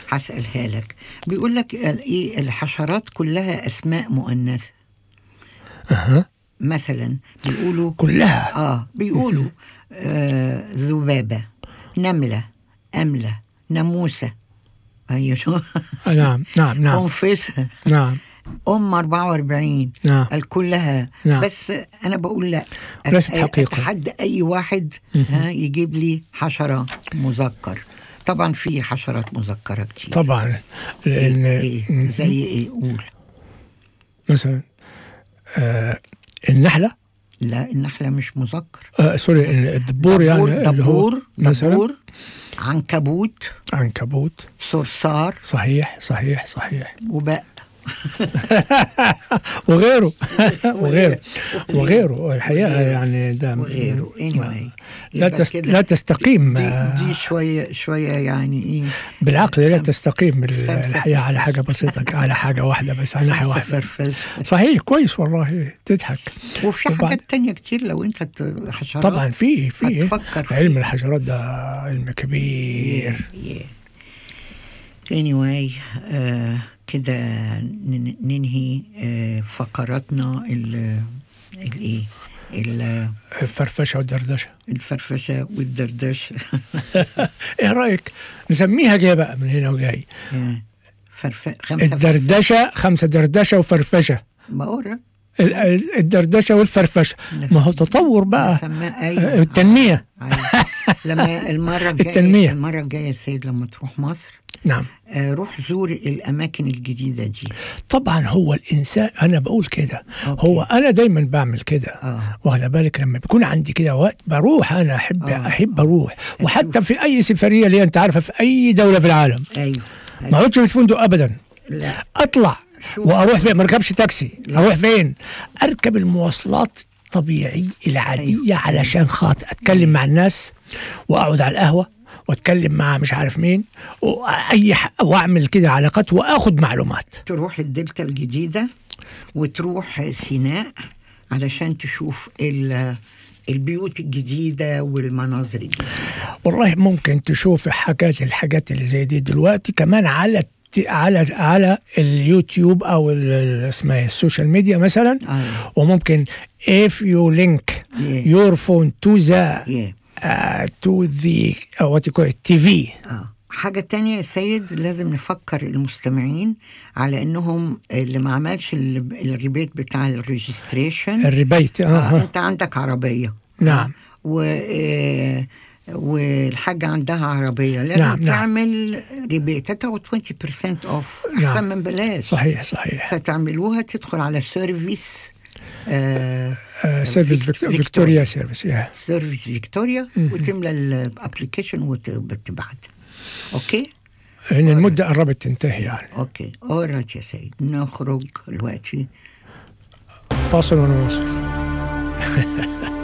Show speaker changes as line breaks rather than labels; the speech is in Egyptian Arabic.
هسألها لك بيقول لك ال- ايه الحشرات كلها اسماء مؤنثة
أها
مثلا بيقولوا
كلها
اه بيقولوا آه ذبابة نملة أملة ناموسة أيوه
نعم نعم نعم
خنفسة
نعم
أم 44
نعم
قال كلها
نعم.
بس أنا بقول لا
ليست
أت-
حقيقة.
أتحدى أي واحد ها يجيب لي حشرة مذكر طبعا في حشرات مذكرة كتير
طبعا لان
إيه؟ إيه؟ زي إيه قول
مثلا آه النحله
لا النحلة مش مذكر
آه سوري الدبور يعني
دبور
اللي هو
دبور,
مثلا
دبور عنكبوت
عنكبوت
صرصار
صحيح صحيح صحيح
وباء
وغيره وغيره وغيره الحقيقه يعني ده
وغيره anyway
لا
يبقى
تست...
كده
لا تستقيم
دي,
آه،
دي شوية شوية يعني إيه
بالعقل لا
خم-
تستقيم
خمسة
الحياه على حاجه بسيطه على حاجه واحده بس على ناحيه
خمسة
واحده
فرفش
صحيح كويس والله تضحك
وفي
وبعد-
حاجات تانية كتير لو أنت ت- حشرات
طبعا في في
هتفكر فيه.
علم الحشرات ده علم كبير
yeah. anyway آه كده ن- ننهي آه فقراتنا ال الايه ال-
الفرفشه والدردشه
الفرفشه والدردشه
ايه رايك نسميها جايه بقى من هنا وجاي
آه، فرف خمسه
الدردشه خمسه دردشه وفرفشه
بقول
ال- ال- الدردشه والفرفشه ما هو تطور بقى
سماها
آه،
ايوه
التنميه
أيوة. لما المره الجايه
التنمية.
المره الجايه يا سيد لما تروح مصر
نعم
آه، روح زور الاماكن الجديده دي
طبعا هو الانسان انا بقول كده
أوكي.
هو انا دايما بعمل كده
اه
واخد بالك لما بيكون عندي كده وقت بروح انا احب
آه.
احب اروح وحتى في اي سفريه اللي انت عارفه في اي دوله في العالم
ايوه
ما اقعدش في الفندق ابدا
لا
اطلع
شوف.
واروح فين ما اركبش تاكسي اروح فين اركب المواصلات الطبيعيه العاديه
أيوة.
علشان خاطر اتكلم مع الناس واقعد على القهوه واتكلم مع مش عارف مين واي ح- واعمل كده علاقات واخد معلومات
تروح الدلتا الجديدة وتروح سيناء علشان تشوف ال- البيوت الجديدة والمناظر الجديدة
والله ممكن تشوف حاجات الحاجات اللي زي دي دلوقتي كمان على الت- على على اليوتيوب او ال- ال- اسمها إيه، السوشيال ميديا مثلا
أيوة.
وممكن if you link
Yeah.
your phone to the
Yeah.
uh, to the uh, what you call it TV
آه. حاجة تانية يا سيد لازم نفكر المستمعين على انهم اللي ما عملش ال- الريبيت بتاع الريجستريشن
الريبيت
آه.
آه.
انت عندك عربية
نعم.
و آه، والحاجة عندها عربية لازم
نعم،
نعم.
نعم.
تعمل ريبيت هتاخد 20% اوف
نعم.
احسن من بلاش
صحيح صحيح
فتعملوها تدخل على سيرفيس آه
سيرفيس
فيك-
فيكتوريا
فيكتوريا.
سيرفيس يا
سيرفيس فيكتوريا وتملى الابلكيشن وتبعت اوكي
ان المده قربت تنتهي يعني
اوكي اوريت يا سيد نخرج دلوقتي
فاصل ونواصل